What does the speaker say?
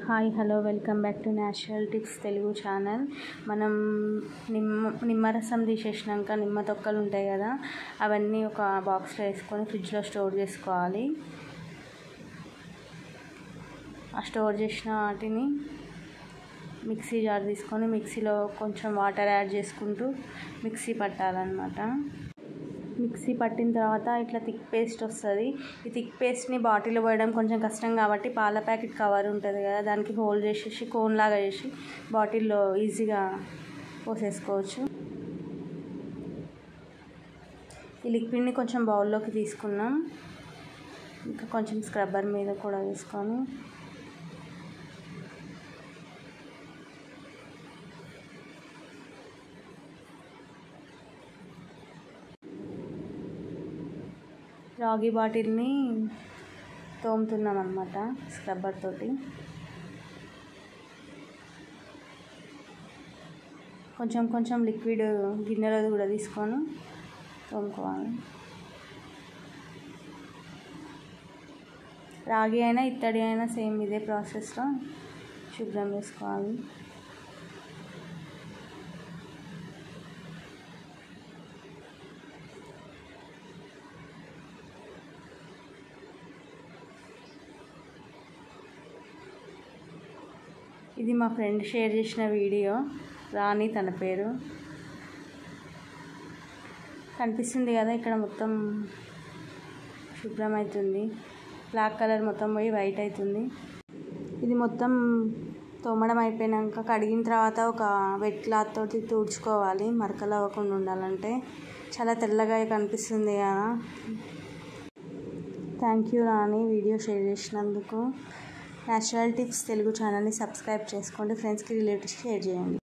hi hello welcome back to natural tips Telugu channel మనం నిమ్మ నిమ్మరసం తీసేసినాక నిమ్మ తొక్కలు ఉంటాయి కదా అవన్నీ ఒక బాక్స్లో వేసుకొని ఫ్రిడ్జ్లో స్టోర్ చేసుకోవాలి ఆ స్టోర్ చేసిన వాటిని మిక్సీ జార్ తీసుకొని మిక్సీలో కొంచెం వాటర్ యాడ్ చేసుకుంటూ మిక్సీ పట్టాలన్నమాట మిక్సీ పట్టిన తర్వాత ఇట్లా థిక్ పేస్ట్ వస్తుంది ఈ థిక్ పేస్ట్ని బాటిల్లో పోయడం కొంచెం కష్టం కాబట్టి పాల ప్యాకెట్ కవర్ ఉంటుంది కదా దానికి హోల్డ్ చేసేసి కోన్ లాగా చేసి బాటిల్లో ఈజీగా పోసేసుకోవచ్చు ఈ లిక్విడ్ని కొంచెం బౌల్లోకి తీసుకున్నాం ఇంకా కొంచెం స్క్రబ్బర్ మీద కూడా వేసుకొని రాగి బాటిల్ని తోముతున్నాం అనమాట స్క్రబ్బర్ తోటి కొంచెం కొంచెం లిక్విడ్ గిన్నెలో కూడా తీసుకొని తోముకోవాలి రాగి అయినా ఇత్తడి అయినా సేమ్ ఇదే ప్రాసెస్లో శుభ్రం చేసుకోవాలి ఇది మా ఫ్రెండ్ షేర్ చేసిన వీడియో రాణి తన పేరు కనిపిస్తుంది కదా ఇక్కడ మొత్తం శుభ్రం అవుతుంది బ్లాక్ కలర్ మొత్తం పోయి వైట్ అవుతుంది ఇది మొత్తం తోమడం అయిపోయాక కడిగిన తర్వాత ఒక వెట్ క్లాత్ తోటి తుడుచుకోవాలి మరకలు అవ్వకుండా ఉండాలంటే చాలా తెల్లగా కనిపిస్తుంది కదా thank you Rani video share చేసినందుకు న్యాచురల్ టిప్స్ తెలుగు ఛానల్ని సబ్స్క్రైబ్ చేసుకోండి ఫ్రెండ్స్కి రిలేటివ్స్కి షేర్ చేయండి